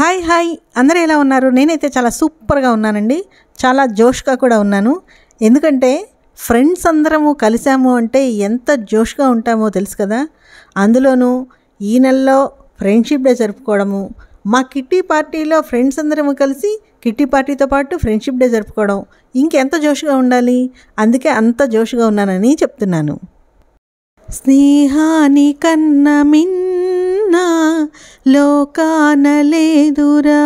Hi hi అందరూ ఎలా ఉన్నారు నేనైతే చాలా సూపర్గా ఉన్నానండి చాలా జోష్గా కూడా ఉన్నాను ఎందుకంటే ఫ్రెండ్స్ అందరము కలిసాము అంటే ఎంత జోష్గా ఉంటామో తెలుసు కదా అందులోనూ ఈ నెలలో ఫ్రెండ్షిప్ డే జరుపుకోవడము మా కిట్టి పార్టీలో ఫ్రెండ్స్ అందరము కలిసి కిట్టి పార్టీతో పాటు ఫ్రెండ్షిప్ డే జరుపుకోవడం ఇంకెంత జోష్గా ఉండాలి అందుకే అంత జోష్గా ఉన్నానని చెప్తున్నాను స్నేహాని కన్న మిన్న లోకాన లేదురా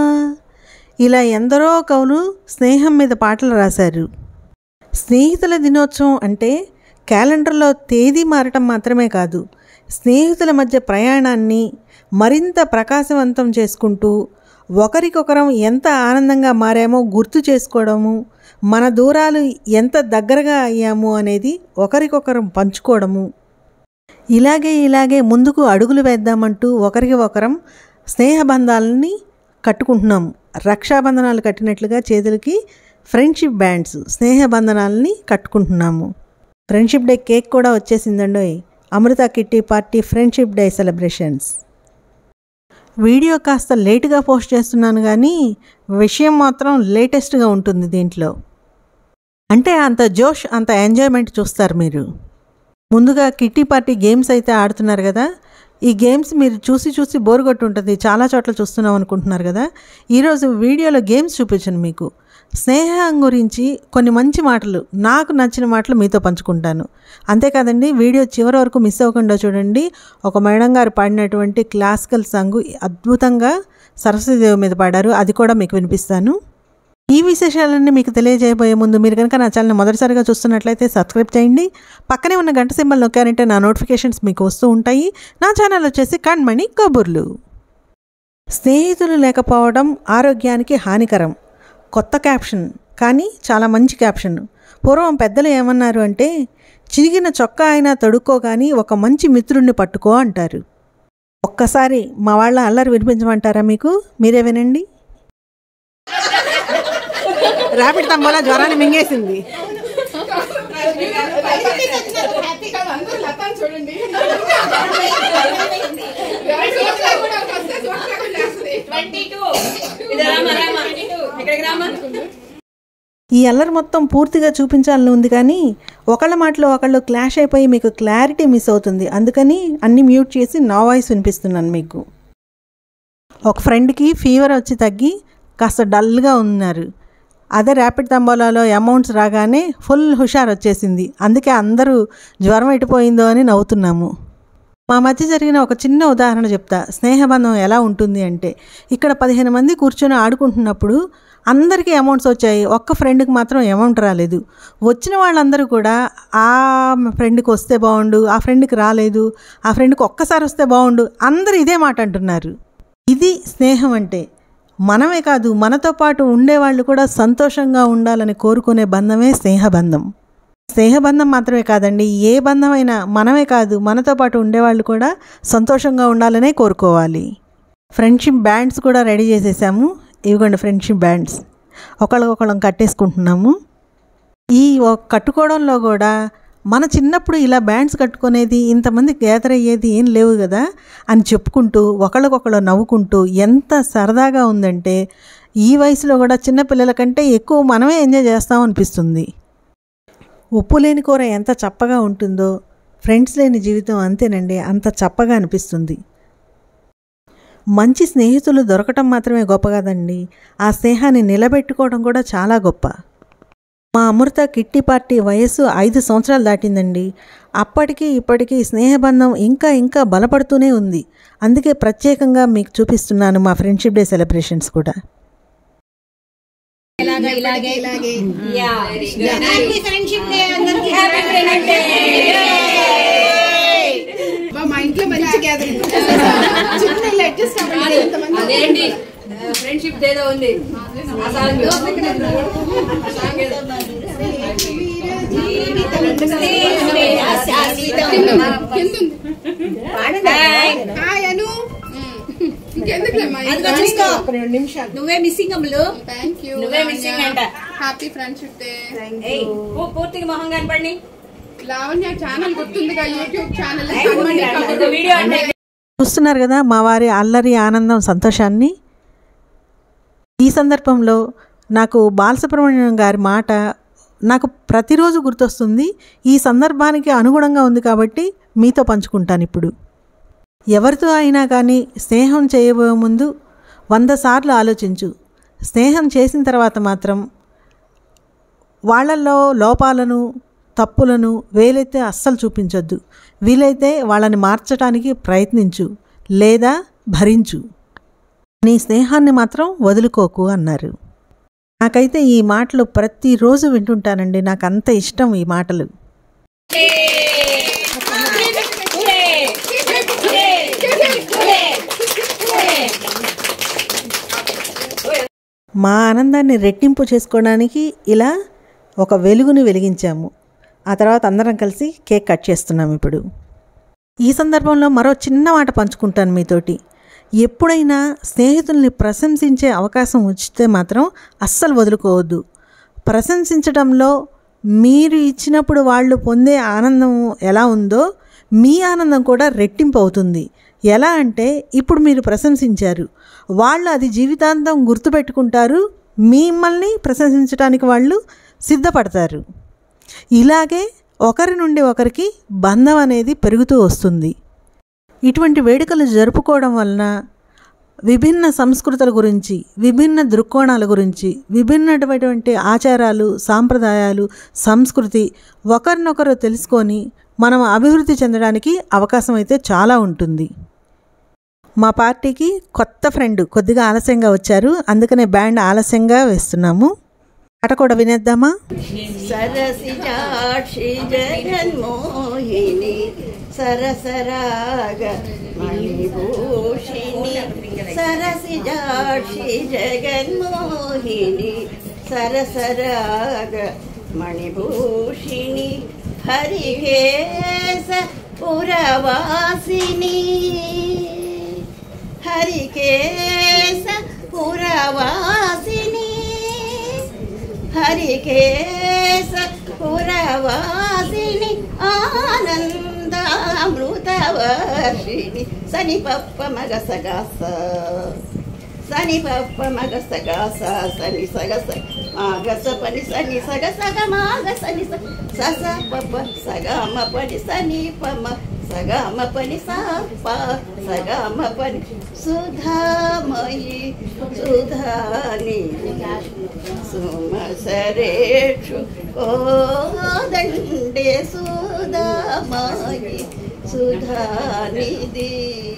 ఇలా ఎందరో కవులు స్నేహం మీద పాటలు రాశారు స్నేహితుల దినోత్సవం అంటే క్యాలెండర్లో తేదీ మారటం మాత్రమే కాదు స్నేహితుల మధ్య ప్రయాణాన్ని మరింత ప్రకాశవంతం చేసుకుంటూ ఒకరికొకరం ఎంత ఆనందంగా మారామో గుర్తు చేసుకోవడము మన దూరాలు ఎంత దగ్గరగా అయ్యాము అనేది ఒకరికొకరం పంచుకోవడము ఇలాగే ఇలాగే ముందుకు అడుగులు వేద్దామంటూ ఒకరికి ఒకరం స్నేహబంధాలని కట్టుకుంటున్నాము రక్షాబంధనాలు కట్టినట్లుగా చేతులకి ఫ్రెండ్షిప్ బ్యాండ్స్ స్నేహబంధనాలని కట్టుకుంటున్నాము ఫ్రెండ్షిప్ డే కేక్ కూడా వచ్చేసిందండి Amrita kitty party friendship day celebrations video కాస్త లేటుగా పోస్ట్ చేస్తున్నాను కానీ విషయం మాత్రం లేటెస్ట్గా ఉంటుంది దీంట్లో అంటే అంత జోష్ అంత ఎంజాయ్మెంట్ చూస్తారు మీరు ముందుగా కిట్టి పార్టీ గేమ్స్ అయితే ఆడుతున్నారు కదా ఈ గేమ్స్ మీరు చూసి చూసి బోర్ కొట్టి ఉంటుంది చాలా చోట్ల చూస్తున్నాం అనుకుంటున్నారు కదా ఈరోజు వీడియోలో గేమ్స్ చూపించాను మీకు స్నేహం గురించి కొన్ని మంచి మాటలు నాకు నచ్చిన మాటలు మీతో పంచుకుంటాను అంతేకాదండి వీడియో చివరి వరకు మిస్ అవ్వకుండా చూడండి ఒక మేడం గారు పాడినటువంటి క్లాసికల్ సాంగ్ అద్భుతంగా సరస్వతీదేవి మీద పాడారు అది కూడా మీకు వినిపిస్తాను ఈ విశేషాలన్నీ మీకు తెలియజేయబోయే ముందు మీరు కనుక నా ఛానల్ మొదటిసారిగా చూస్తున్నట్లయితే సబ్స్క్రైబ్ చేయండి పక్కనే ఉన్న గంట సింబల్ నొక్కారంటే నా నోటిఫికేషన్స్ మీకు వస్తూ ఉంటాయి నా ఛానల్ వచ్చేసి కణ్మణి కబుర్లు స్నేహితులు లేకపోవడం ఆరోగ్యానికి హానికరం కొత్త క్యాప్షన్ కానీ చాలా మంచి క్యాప్షన్ పూర్వం పెద్దలు ఏమన్నారు అంటే చిరిగిన చొక్కా అయినా తడుక్కోగాని ఒక మంచి మిత్రుడిని పట్టుకో అంటారు ఒక్కసారి మా వాళ్ళ అల్లరి వినిపించమంటారా మీకు మీరే వినండి ర్యాపిడ్ తంబోలా జ్వరాన్ని మింగేసింది చూడండి ఈ అల్లరి మొత్తం పూర్తిగా చూపించాలని ఉంది కానీ ఒకళ్ళ మాటలో ఒకళ్ళు క్లాష్ అయిపోయి మీకు క్లారిటీ మిస్ అవుతుంది అందుకని అన్ని మ్యూట్ చేసి నా వాయిస్ వినిపిస్తున్నాను మీకు ఒక ఫ్రెండ్కి ఫీవర్ వచ్చి తగ్గి కాస్త డల్గా ఉన్నారు అదే ర్యాపిడ్ తంబోలాలో అమౌంట్స్ రాగానే ఫుల్ హుషార్ వచ్చేసింది అందుకే అందరూ జ్వరం ఎటుపోయిందో అని నవ్వుతున్నాము మా మధ్య జరిగిన ఒక చిన్న ఉదాహరణ చెప్తా స్నేహబంధం ఎలా ఉంటుంది అంటే ఇక్కడ పదిహేను మంది కూర్చొని ఆడుకుంటున్నప్పుడు అందరికీ అమౌంట్స్ వచ్చాయి ఒక్క ఫ్రెండ్కి మాత్రం అమౌంట్ రాలేదు వచ్చిన వాళ్ళందరూ కూడా ఆ ఫ్రెండ్కి వస్తే బాగుండు ఆ ఫ్రెండ్కి రాలేదు ఆ ఫ్రెండ్కి ఒక్కసారి వస్తే బాగుండు అందరూ ఇదే మాట అంటున్నారు ఇది స్నేహం అంటే మనమే కాదు మనతో పాటు ఉండేవాళ్ళు కూడా సంతోషంగా ఉండాలని కోరుకునే బంధమే స్నేహబంధం స్నేహబంధం మాత్రమే కాదండి ఏ బంధమైనా మనమే కాదు మనతో పాటు ఉండేవాళ్ళు కూడా సంతోషంగా ఉండాలనే కోరుకోవాలి ఫ్రెండ్షిప్ బ్యాండ్స్ కూడా రెడీ చేసేసాము ఇవిగోండి ఫ్రెండ్షిప్ బ్యాండ్స్ ఒకళ్ళకొకళ్ళం కట్టేసుకుంటున్నాము ఈ ఒ- కట్టుకోవడంలో కూడా మన చిన్నప్పుడు ఇలా బ్యాండ్స్ కట్టుకునేది ఇంతమంది గ్యాదర్ అయ్యేది ఏం లేవు కదా అని చెప్పుకుంటూ ఒకళ్ళకొకళ్ళు నవ్వుకుంటూ ఎంత సరదాగా ఉందంటే ఈ వయసులో కూడా చిన్నపిల్లల కంటే ఎక్కువ మనమే ఎంజాయ్ చేస్తాం అనిపిస్తుంది ఉప్పు లేని కూర ఎంత చప్పగా ఉంటుందో ఫ్రెండ్స్ లేని జీవితం అంతేనండి అంత చప్పగా అనిపిస్తుంది మంచి స్నేహితులు దొరకటం మాత్రమే గొప్ప కదండి ఆ స్నేహాన్ని నిలబెట్టుకోవడం కూడా చాలా గొప్ప మా అమృత కిట్టి పార్టీ వయస్సు ఐదు సంవత్సరాలు దాటిందండి అప్పటికి ఇప్పటికీ స్నేహబంధం ఇంకా ఇంకా బలపడుతూనే ఉంది అందుకే ప్రత్యేకంగా మీకు చూపిస్తున్నాను మా ఫ్రెండ్షిప్ డే సెలబ్రేషన్స్ కూడా ఇలాగే ఇలాగే ఇలాగే యా హ్యాపీ ఫ్రెండ్షిప్ డే అందరికి హ్యాపీ ఫ్రెండ్షిప్ డే మా ఇంట్లో మంచి గ్యాదరింగ్ చిన్న ఇల్లు అడ్జస్ట్ అవ్వండి ఎంతమంది అదేంటి ఫ్రెండ్షిప్ ఏదో ఉంది ఆ సాంగ్ హాయ్ అను ఇంకెందుకులేమ్మా చూసుకో రెండు నిమిషాలు నువ్వే మిస్సింగ్ అమ్ములు థ్యాంక్ యూ నువ్వే missing అంట. హ్యాపీ ఫ్రెండ్షిప్ డే ఏయ్, పూ- పూర్తిగా మొహం కనపడి లావణ్య ఛానల్ గుర్తుందిగా యూట్యూబ్ ఛానల్ వీడియో అంటే చూస్తున్నారు కదా మా వారి అల్లరి ఆనందం సంతోషాన్ని ఈ సందర్భంలో నాకు బాలసుబ్రహ్మణ్యం గారి మాట నాకు ప్రతిరోజు గుర్తొస్తుంది ఈ సందర్భానికి అనుగుణంగా ఉంది కాబట్టి మీతో పంచుకుంటాను ఇప్పుడు ఎవరితో అయినా కానీ స్నేహం చేయబోయే ముందు వంద సార్లు ఆలోచించు స్నేహం చేసిన తర్వాత మాత్రం వాళ్ళల్లో లోపాలను తప్పులను వేలైతే అస్సలు చూపించొద్దు వీలైతే వాళ్ళని మార్చడానికి ప్రయత్నించు లేదా భరించు నీ స్నేహాన్ని మాత్రం వదులుకోకు అన్నారు నాకైతే ఈ మాటలు ప్రతిరోజు వింటుంటానండి నాకు అంత ఇష్టం ఈ మాటలు మా ఆనందాన్ని రెట్టింపు చేసుకోవడానికి ఇలా ఒక వెలుగుని వెలిగించాము ఆ తర్వాత అందరం కలిసి కేక్ కట్ చేస్తున్నాం ఇప్పుడు ఈ సందర్భంలో మరో చిన్న మాట పంచుకుంటాను మీతోటి ఎప్పుడైనా స్నేహితుల్ని ప్రశంసించే అవకాశం వచ్చితే మాత్రం అస్సలు వదులుకోవద్దు ప్రశంసించడంలో మీరు ఇచ్చినప్పుడు వాళ్ళు పొందే ఆనందం ఎలా ఉందో మీ ఆనందం కూడా రెట్టింపు అవుతుంది ఎలా అంటే ఇప్పుడు మీరు ప్రశంసించారు వాళ్ళు అది జీవితాంతం గుర్తుపెట్టుకుంటారు మిమ్మల్ని ప్రశంసించడానికి వాళ్ళు సిద్ధపడతారు ఇలాగే ఒకరి నుండి ఒకరికి బంధం అనేది పెరుగుతూ వస్తుంది ఇటువంటి వేడుకలు జరుపుకోవడం వలన విభిన్న సంస్కృతుల గురించి విభిన్న దృక్కోణాల గురించి విభిన్నటువంటి ఆచారాలు సాంప్రదాయాలు సంస్కృతి ఒకరినొకరు తెలుసుకొని మనం అభివృద్ధి చెందడానికి అవకాశం అయితే చాలా ఉంటుంది మా పార్టీకి కొత్త ఫ్రెండ్ కొద్దిగా ఆలస్యంగా వచ్చారు అందుకనే బ్యాండ్ ఆలస్యంగా వేస్తున్నాము పాట కూడా వినేద్దామా సరసిజాక్షి జగన్మోహిని సరసరాగ మణిభూషిణి సరసిజాక్షి జగన్మోహిని సరసరాగ మణిభూషిణి హరికేశ పురవాసిని హరికేశ పురవాసిని హరికేశ పురవాసిని ఆనందామృతవర్షిణి సని పప్ప మగ సగాస సని పప్ప మగ సగాస సని సగస మాగస పని సని సగ సగ మాగ సని స సస పప్ప సగమ పని సని పమ సగమ పని సప సగమ పని సుధామయి సుధాని సుమసరేషు కోదండే సుధామయి సుధానిధి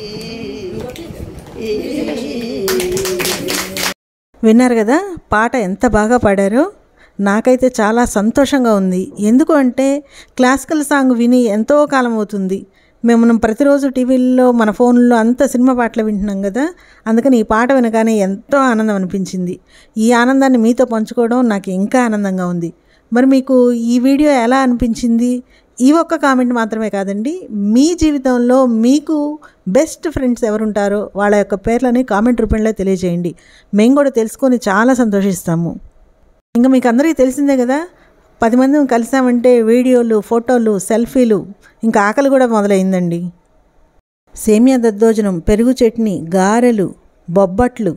విన్నారు కదా పాట ఎంత బాగా పాడారో నాకైతే చాలా సంతోషంగా ఉంది ఎందుకు అంటే క్లాసికల్ సాంగ్ విని ఎంతో కాలం అవుతుంది మేము మనం ప్రతిరోజు టీవీల్లో మన ఫోన్లో అంత సినిమా పాటలు వింటున్నాం కదా అందుకని ఈ పాట వినగానే ఎంతో ఆనందం అనిపించింది ఈ ఆనందాన్ని మీతో పంచుకోవడం నాకు ఇంకా ఆనందంగా ఉంది మరి మీకు ఈ వీడియో ఎలా అనిపించింది ఈ ఒక్క కామెంట్ మాత్రమే కాదండి మీ జీవితంలో మీకు బెస్ట్ ఫ్రెండ్స్ ఎవరుంటారో వాళ్ళ యొక్క పేర్లని కామెంట్ రూపంలో తెలియజేయండి మేము కూడా తెలుసుకొని చాలా సంతోషిస్తాము ఇంకా మీకు అందరికీ తెలిసిందే కదా పది మంది కలిసామంటే వీడియోలు ఫోటోలు సెల్ఫీలు ఇంకా ఆకలి కూడా మొదలైందండి సేమియా దద్దోజనం పెరుగు చట్నీ గారెలు బొబ్బట్లు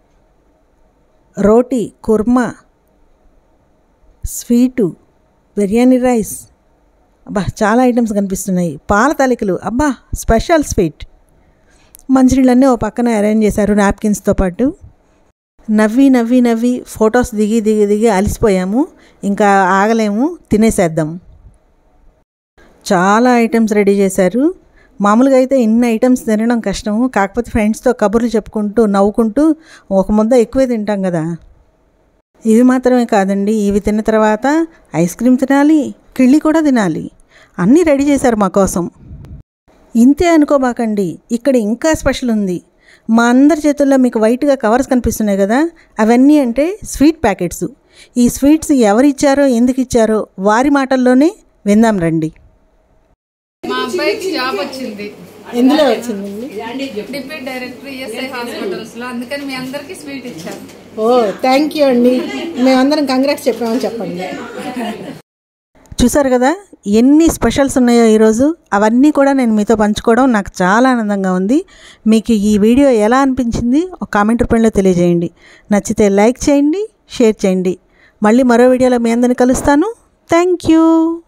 రోటీ కుర్మా స్వీటు బిర్యానీ రైస్ అబ్బా చాలా ఐటమ్స్ కనిపిస్తున్నాయి పాల తాలికలు అబ్బా స్పెషల్ స్వీట్ మంచినీళ్ళన్నీ ఓ పక్కన అరేంజ్ చేశారు నాప్కిన్స్తో పాటు నవ్వి నవ్వి నవ్వి ఫొటోస్ దిగి దిగి దిగి అలసిపోయాము ఇంకా ఆగలేము తినేసేద్దాం చాలా ఐటమ్స్ రెడీ చేశారు మామూలుగా అయితే ఇన్ని ఐటమ్స్ తినడం కష్టము కాకపోతే ఫ్రెండ్స్తో కబుర్లు చెప్పుకుంటూ నవ్వుకుంటూ ఒక ముద్ద ఎక్కువే తింటాం కదా ఇవి మాత్రమే కాదండి ఇవి తిన్న తర్వాత ఐస్ క్రీమ్ తినాలి కిళ్ళి కూడా తినాలి అన్నీ రెడీ చేశారు మా కోసం ఇంతే అనుకోబాకండి ఇక్కడ ఇంకా స్పెషల్ ఉంది మా అందరి చేతుల్లో మీకు వైట్గా కవర్స్ కనిపిస్తున్నాయి కదా అవన్నీ అంటే స్వీట్ ప్యాకెట్స్ ఈ స్వీట్స్ ఎవరు ఇచ్చారో ఎందుకు ఇచ్చారో వారి మాటల్లోనే విందాం రండి మా అబ్బాయికి జాబ్ వచ్చింది ఎందులో వచ్చింది డిప్యూటీ డైరెక్టర్ ఈఎస్ఐ హాస్పిటల్స్ లో అందుకని మీ అందరికి స్వీట్ ఇచ్చారు ఓ థ్యాంక్ యూ అండి మేమందరం కంగ్రాట్స్ చెప్పామని చెప్పండి చూసారు కదా ఎన్ని స్పెషల్స్ ఉన్నాయో ఈరోజు అవన్నీ కూడా నేను మీతో పంచుకోవడం నాకు చాలా ఆనందంగా ఉంది మీకు ఈ వీడియో ఎలా అనిపించింది ఒక కామెంట్ రూపంలో తెలియజేయండి నచ్చితే లైక్ చేయండి షేర్ చేయండి మళ్ళీ మరో వీడియోలో మీ అందరిని కలుస్తాను థ్యాంక్ యూ